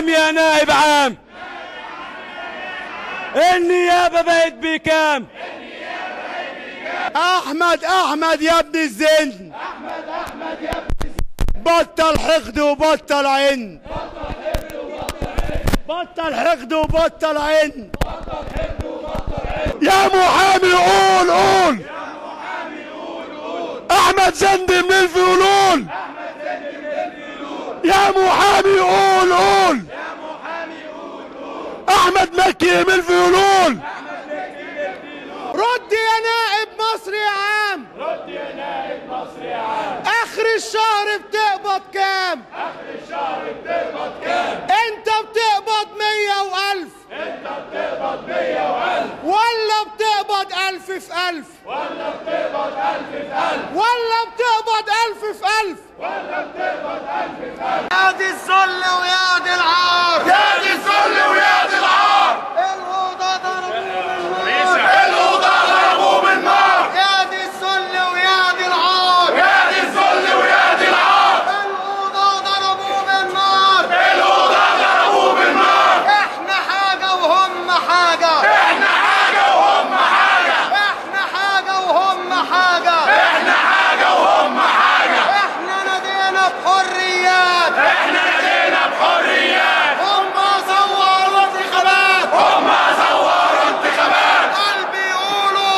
بكام يا نائب عام النيابة بقت بكام احمد احمد يا ابن الزن بطل حقد وبطل عند بطل حقد وبطل عند يا محامي قول قول احمد زند من الفيولون يا محامي قول قول احمد مكي من الفيولون رد يا نائب مصري يا عام رد يا نائب مصري يا عام اخر الشهر بتقبض كام اخر الشهر بتقبض كام انت بتقبض مية والف انت بتقبض مية والف ولا بتقبض الف في الف ولا بتقبض الف في الف ولا بتقبض الف في الف ولا بتقبض الف في الف يا دي الذل ويا دي العار يا دي الذل ويا دي العار الأوضة ضربوه الأوضة ضربوه بالنار يا دي الذل ويا دي العار يا دي الذل ويا دي العار الأوضة ضربوه بالنار الأوضة ضربوه بالنار احنا حاجة وهم حاجة احنا حاجة وهم حاجة احنا حاجة وهم حاجة احنا حاجة وهم حاجة احنا نادينا بحريات احنا نادينا بحريات هم صوروا انتخابات هم صوروا انتخابات قلبي يقولوا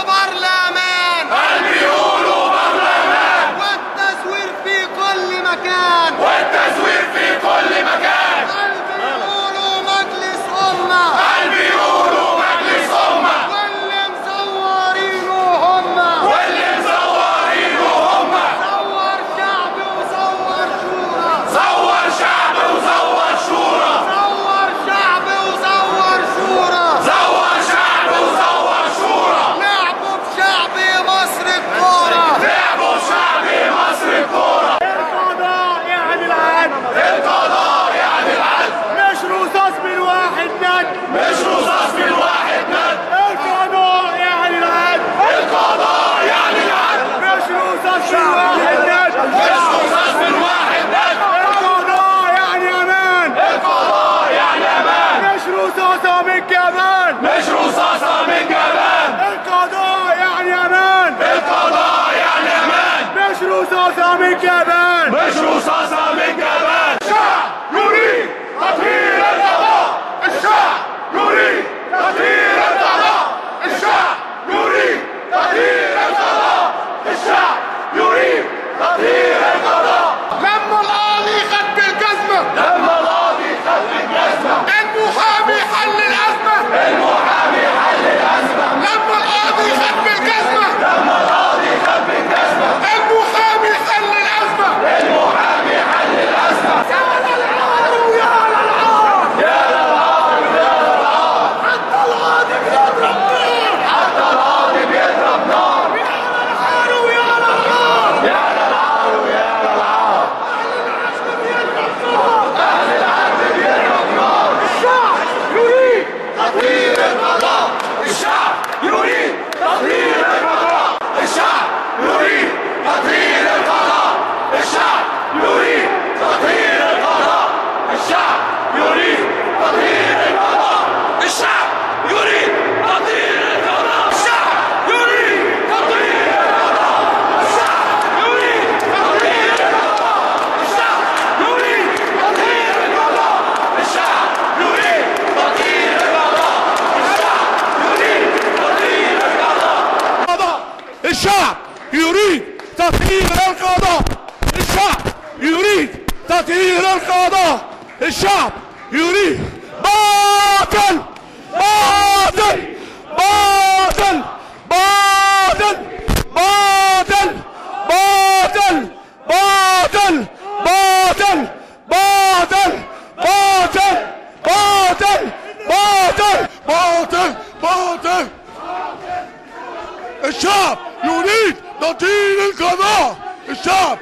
برلمان قلبي يقولوا برلمان والتصوير في كل مكان والتزوير في كل مكان قلبي يقولوا مجلس أمة قلبي يقولوا مجلس أمة واللي مصورينه هم واللي مصورينه هم صور شعب وصور شورى صور شعب وصور شورى صور شعب وصور شورى صور شعب وصور شورى لعبوا بشعب مصر الكورة لعبوا شعب مصر الكورة القضاء يعني العدل القضاء يعني العدل مش رصاص بالواحد ند مش رصاص بالواحد ند القضاء يعني العدل القضاء يعني العدل مش رصاص بالواحد ند مش رصاص بالواحد ند القضاء يعني امان القضاء يعني امان مش رصاصة بالكمان مش رصاصة من جبان القضاء يعني امان القضاء يعني امان مش رصاصة بالكمان مش رصاصة من جبان الشعب يريد تطهير القضاء الشعب يريد تطهير القضاء الشعب يريد تطهير القضاء الشعب يريد تطهير القضاء لما القاضي خد بالجزمة لما القاضي خد الجزمة المحامي حل الأزمة المحامي حل الأزمة لما القاضي خد بالجزمة لما القاضي خد بالجزمة المحامي حل الأزمة المحامي حل الأزمة يا للعار ويا للعار يا للعار يا للعار حتى القاضي بيضرب نار حتى القاضي بيضرب نار يا للعار ويا للعار يا للعار ويا للعار أهل العدل بيضرب نار الشعب يريد تطهير القضاء الشعب يريد تطهير القضاء الشعب يريد تطهير القضاء الشعب يريد تطهير القضاء الشعب يريد تطهير القضاء الشعب يريد تطهير القضاء الشعب يريد تطهير القضاء الشعب يريد تطهير القضاء الشعب يريد تطهير القضاء الشعب يريد تطهير القضاء الشعب يريد تطهير القضاء الشعب يريد تطهير القضاء الشعب يريد تطهير القضاء الشعب يريد باطل باطل باطل باطل باطل باطل باطل باطل باطل باطل باطل باطل باطل باطل الشعب يريد تطهير القضاء الشعب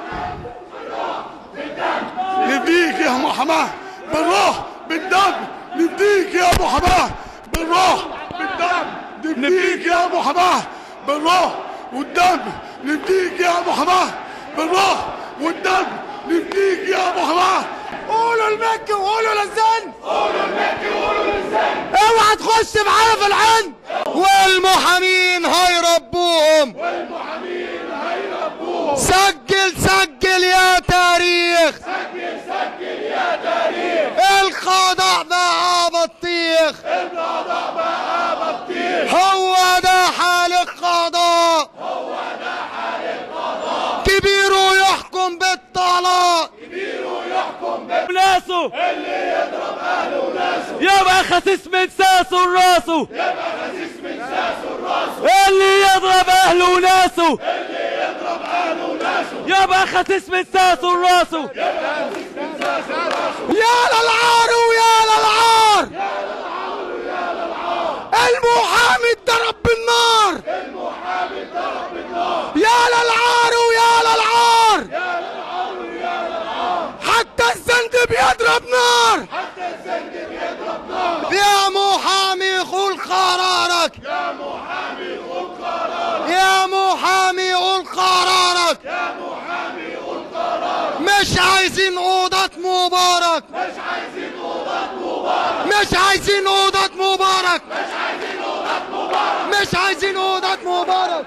نفديك يا ابو حماه بالروح بالدم نفديك يا ابو حماه بالروح بالدم نفديك يا ابو حماه بالروح والدم نفديك يا ابو حماه بالروح والدم نفديك يا ابو حماه قولوا المكي وقولوا للزن قولوا المكي وقولوا للزن اوعى تخش معايا في العين والمحامين هيربوهم والمحامين هيربوهم سجل سجل يا تاريخ سجل سجل يا تاريخ القضاء بقى بطيخ القضاء بقى بطيخ هو ده حال القضاء كبيره يحكم بالطلاق ناسه اللي يضرب اهله وناسه يبقى خسيس من ساسه لراسه يبقى خسيس من ساسه لراسه اللي يضرب اهله وناسه اللي يضرب اهله وناسه يبقى خسيس من ساسه لراسه يا للعار ويا للعار المحامي اتضرب بالنار المحامي اتضرب بالنار يا للعار ويا للعار يا للعار ويا للعار حتى الزند بيضرب نار حتى الزند بيضرب نار يا محامي قول قرارك يا محامي قول قرارك يا محامي قول قرارك يا محامي قول قرارك مش عايزين اوضه مبارك مش عايزين أوضة مبارك مش عايزين أوضة مبارك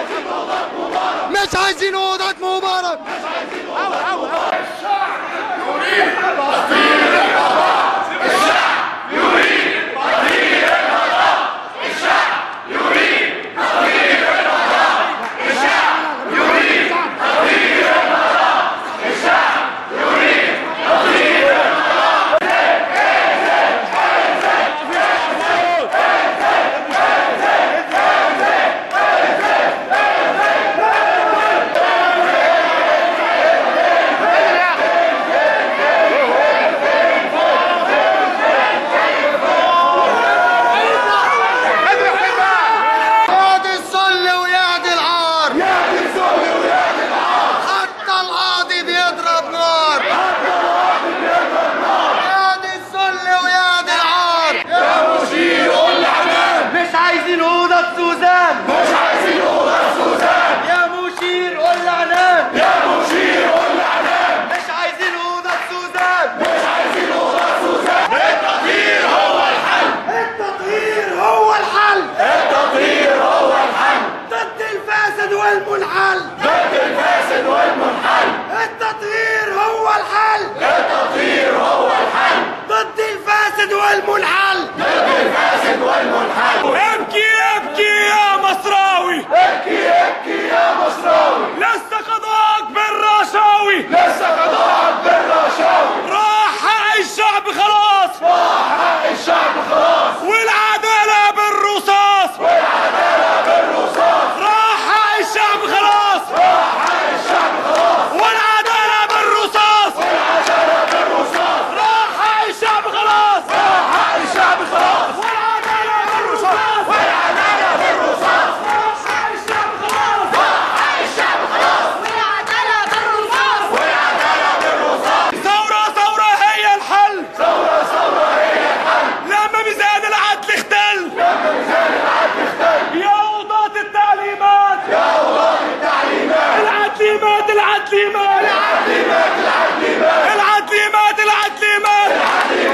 مش عايزين أوضة مبارك يعدي الصل ويعدي العار يعدي الصل ويعدي العار حتى القاضي بيضرب نار حتى القاضي بيضرب نار يعدي الصل ويعدي العار يا مشير قول لعنان مش عايزين اوضه سوزان مش عايزين اوضه سوزان يا مشير قول لعنان يا مشير قول لعنان مش عايزين اوضه سوزان مش عايزين اوضه سوزان التطهير هو الحل التطهير هو الحل ضد الفاسد والمنحل ضد الفاسد والمنحل التطهير هو الحل التطهير هو الحل ضد الفاسد والمنحل ضد الفاسد والمنحل ابكي ابكي يا مصراوي ابكي ابكي يا مصراوي لست قضاءك بالرشاوي لسه قضاءك بالرشاوي راح حق الشعب خلاص حق الشعب خلاص والعدالة بالرصاص والعدالة بالرصاص راح حق الشعب خلاص حق الشعب خلاص والعدالة بالرصاص والعدالة بالرصاص راح حق الشعب خلاص حق الشعب خلاص والعدالة بالرصاص والعدالة بالرصاص راح حق الشعب خلاص حق الشعب خلاص والعدالة بالرصاص والعدالة بالرصاص ثورة ثورة هي الحل ثورة ثورة هي الحل لما ميزان العدل اختل لما ميزان العدل اختل يا أوضاع التعليمات يا أوضاع التعليمات العدل مات العدل مات العدل مات العدل مات العدل مات العدل مات العدل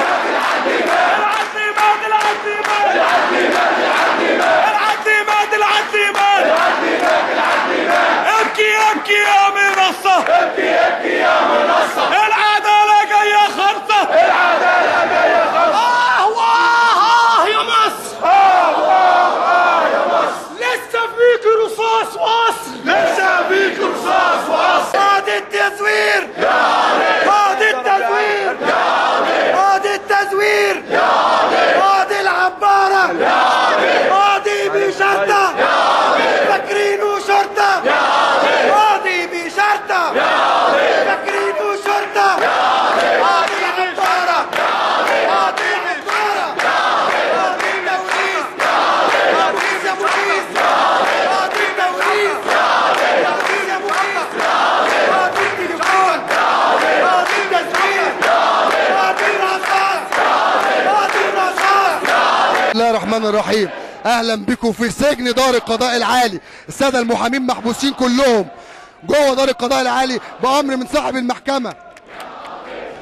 مات العدل مات العدل مات العدل مات العدل مات العدل مات العدل مات العدل مات العدل مات العدل مات ابكي ابكي يا منصة ابكي ابكي يا منصة العدالة جاية خرصة العدالة جاية خلاص آه وآه آه يا مصر آه آه آه يا مصر لسه فيك رصاص واصل لسه فيك رصاص وأصل قاضي التزوير قاضي التزوير قاضي التزوير قاضي العبارة قاضي بشرطة فاكرينه شرطة قاضي بشرطة فاكرينه شرطة قاضي عبارة قاضي عبارة قاضي توريث قاضي تمويز قاضي توريث قاضي تمويز قاضي تليفون قاضي تزوير قاضي رصاص قاضي رصاص بسم الله الرحمن الرحيم اهلا بكم في سجن دار القضاء العالي الساده المحامين محبوسين كلهم جوه دار القضاء العالي بامر من صاحب المحكمه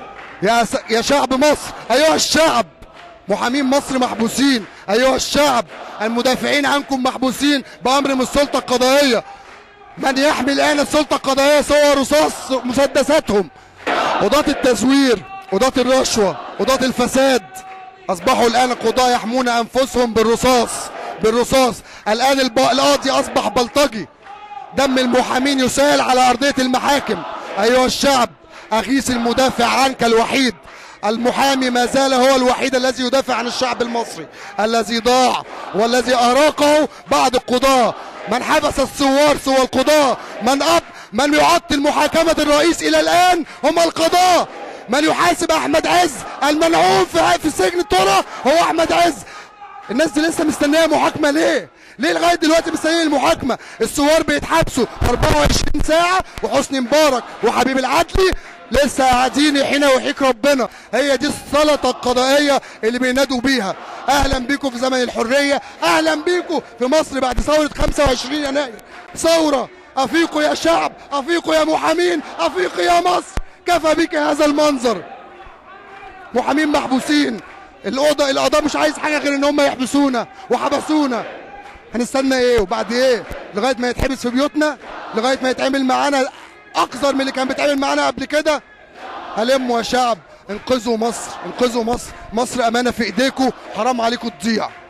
يا س... يا شعب مصر ايها الشعب محامين مصر محبوسين ايها الشعب المدافعين عنكم محبوسين بامر من السلطه القضائيه من يحمل الان السلطه القضائيه صور رصاص مسدساتهم قضاة التزوير قضاة الرشوة قضاة الفساد أصبحوا الآن القضاة يحمون أنفسهم بالرصاص بالرصاص الآن الب- القاضي أصبح بلطجي دم المحامين يسال على أرضية المحاكم أيها الشعب أغيث المدافع عنك الوحيد المحامي ما زال هو الوحيد الذي يدافع عن الشعب المصري الذي ضاع والذي أراقه بعض القضاة من حبس الثوار سوى القضاة من أب من يعطل محاكمة الرئيس إلى الآن هم القضاة من يحاسب أحمد عز المنعوم في في سجن الترى هو أحمد عز الناس دي لسه مستنيه محاكمه ليه؟ ليه لغايه دلوقتي مستنيين المحاكمه؟ الثوار بيتحبسوا 24 ساعه وحسني مبارك وحبيب العدلي لسه قاعدين حين يحيك ربنا هي دي السلطه القضائيه اللي بينادوا بيها اهلا بيكم في زمن الحريه اهلا بيكم في مصر بعد ثوره 25 يناير ثوره افيقوا يا شعب افيقوا يا محامين افيقوا يا مصر كفى بك هذا المنظر محامين محبوسين الاوضه القضاء مش عايز حاجه غير ان هم يحبسونا وحبسونا هنستنى ايه وبعد ايه لغايه ما يتحبس في بيوتنا لغايه ما يتعمل معانا اقذر من اللي كان بيتعمل معانا قبل كده هلموا يا شعب انقذوا مصر انقذوا مصر مصر امانه في ايديكم حرام عليكم تضيع